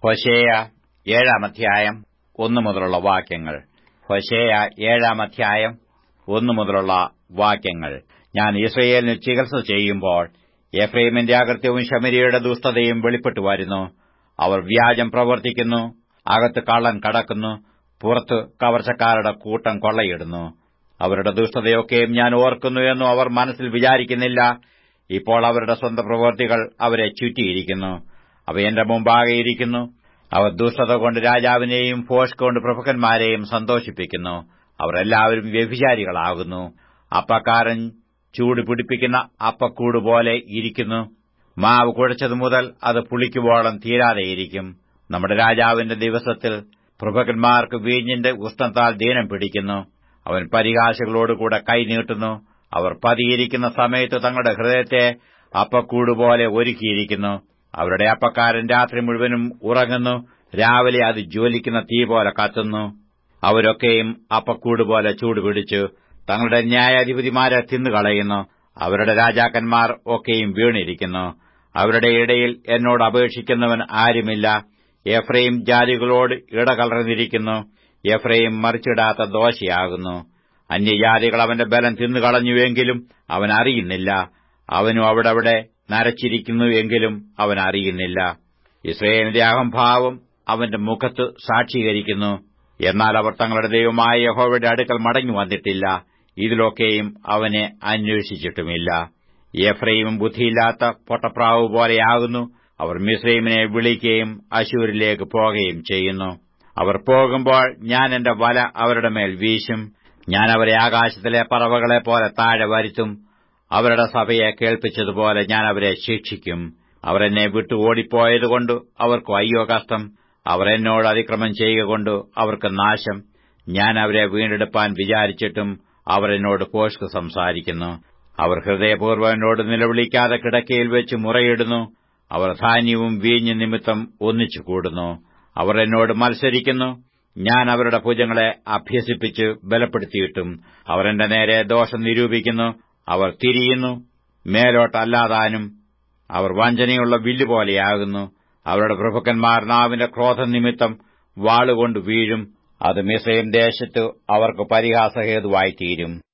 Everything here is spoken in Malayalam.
ഹൊശേയ ഏഴാം അധ്യായം ഒന്നു മുതലുള്ള വാക്യങ്ങൾ ഹൊശേയ ഏഴാം അധ്യായം ഒന്നു മുതലുള്ള വാക്യങ്ങൾ ഞാൻ ഇസ്രയേലിന് ചികിത്സ ചെയ്യുമ്പോൾ എഫ്രൈമിന്റെ അകൃത്യവും ശമരിയുടെ ദുഷ്ടതയും വെളിപ്പെട്ടു വരുന്നു അവർ വ്യാജം പ്രവർത്തിക്കുന്നു അകത്ത് കള്ളൻ കടക്കുന്നു പുറത്ത് കവർച്ചക്കാരുടെ കൂട്ടം കൊള്ളയിടുന്നു അവരുടെ ദുഷ്ടതയൊക്കെയും ഞാൻ ഓർക്കുന്നു എന്നും അവർ മനസ്സിൽ വിചാരിക്കുന്നില്ല ഇപ്പോൾ അവരുടെ സ്വന്തം പ്രവൃത്തികൾ അവരെ ചുറ്റിയിരിക്കുന്നു അവ എന്റെ മുമ്പാകെ ഇരിക്കുന്നു അവർ ദുഷ്ടത കൊണ്ട് രാജാവിനെയും ഫോഷ് കൊണ്ട് പ്രഭുക്കന്മാരെയും സന്തോഷിപ്പിക്കുന്നു അവർ എല്ലാവരും വ്യഭിചാരികളാകുന്നു അപ്പക്കാരൻ ചൂട് പിടിപ്പിക്കുന്ന അപ്പക്കൂട് പോലെ ഇരിക്കുന്നു മാവ് കുഴച്ചതു മുതൽ അത് പുളിക്കുവോളം തീരാതെയിരിക്കും നമ്മുടെ രാജാവിന്റെ ദിവസത്തിൽ പ്രഭുക്കന്മാർക്ക് വീഞ്ഞിന്റെ ഉഷ്ണത്താൽ ദീനം പിടിക്കുന്നു അവൻ പരിഹാസികളോടുകൂടെ കൈനീട്ടുന്നു അവർ പതിയിരിക്കുന്ന സമയത്ത് തങ്ങളുടെ ഹൃദയത്തെ അപ്പക്കൂടുപോലെ ഒരുക്കിയിരിക്കുന്നു അവരുടെ അപ്പക്കാരൻ രാത്രി മുഴുവനും ഉറങ്ങുന്നു രാവിലെ അത് ജ്വലിക്കുന്ന തീ പോലെ കത്തുന്നു അവരൊക്കെയും അപ്പക്കൂടുപോലെ ചൂടുപിടിച്ചു തങ്ങളുടെ ന്യായാധിപതിമാരെ തിന്നുകളയുന്നു അവരുടെ രാജാക്കന്മാർ ഒക്കെയും വീണിരിക്കുന്നു അവരുടെ ഇടയിൽ എന്നോട് അപേക്ഷിക്കുന്നവൻ ആരുമില്ല എഫ്രൈം ജാതികളോട് ഇടകലർന്നിരിക്കുന്നു എഫ്രൈം മറിച്ചിടാത്ത ദോശയാകുന്നു അന്യജാതികൾ അവന്റെ ബലം തിന്നുകളഞ്ഞുവെങ്കിലും അവൻ അറിയുന്നില്ല അവനും അവിടവിടെ നരച്ചിരിക്കുന്നു എങ്കിലും അവൻ അറിയുന്നില്ല ഇസ്രയേലിന്റെ അഹംഭാവം അവന്റെ മുഖത്ത് സാക്ഷീകരിക്കുന്നു എന്നാൽ അവർ തങ്ങളുടെ ദൈവമായ യഹോവയുടെ അടുക്കൽ മടങ്ങി വന്നിട്ടില്ല ഇതിലൊക്കെയും അവനെ അന്വേഷിച്ചിട്ടുമില്ല എഫ്രൈമും ബുദ്ധിയില്ലാത്ത പൊട്ടപ്രാവ് പോലെയാകുന്നു അവർ മിസ്രൈമിനെ വിളിക്കുകയും അശൂരിലേക്ക് പോകുകയും ചെയ്യുന്നു അവർ പോകുമ്പോൾ ഞാൻ എന്റെ വല അവരുടെ മേൽ വീശും ഞാൻ അവരെ ആകാശത്തിലെ പറവകളെ പോലെ താഴെ വരുത്തും അവരുടെ സഭയെ കേൾപ്പിച്ചതുപോലെ ഞാൻ അവരെ ശിക്ഷിക്കും അവർ എന്നെ വിട്ടു ഓടിപ്പോയതുകൊണ്ട് അവർക്ക് അയ്യോ കഷ്ടം അവർ എന്നോട് അതിക്രമം ചെയ്യുക കൊണ്ട് അവർക്ക് നാശം ഞാൻ അവരെ വീണ്ടെടുപ്പാൻ വിചാരിച്ചിട്ടും അവർ എന്നോട് പോഷ്ക് സംസാരിക്കുന്നു അവർ ഹൃദയപൂർവ്വം എന്നോട് നിലവിളിക്കാതെ കിടക്കയിൽ വെച്ച് മുറയിടുന്നു അവർ ധാന്യവും വീഞ്ഞു നിമിത്തം ഒന്നിച്ചു കൂടുന്നു അവർ എന്നോട് മത്സരിക്കുന്നു ഞാൻ അവരുടെ ഭുജങ്ങളെ അഭ്യസിപ്പിച്ച് ബലപ്പെടുത്തിയിട്ടും അവർ എന്റെ നേരെ ദോഷം നിരൂപിക്കുന്നു അവർ തിരിയുന്നു മേലോട്ടല്ലാതാനും അവർ വഞ്ചനയുള്ള വില്ലുപോലെയാകുന്നു അവരുടെ പ്രഭുക്കന്മാർ നാവിന്റെ ക്രോധം നിമിത്തം വാളുകൊണ്ട് വീഴും അത് മിസൈം ദേശത്ത് അവർക്ക് പരിഹാസഹേതുവായിത്തീരും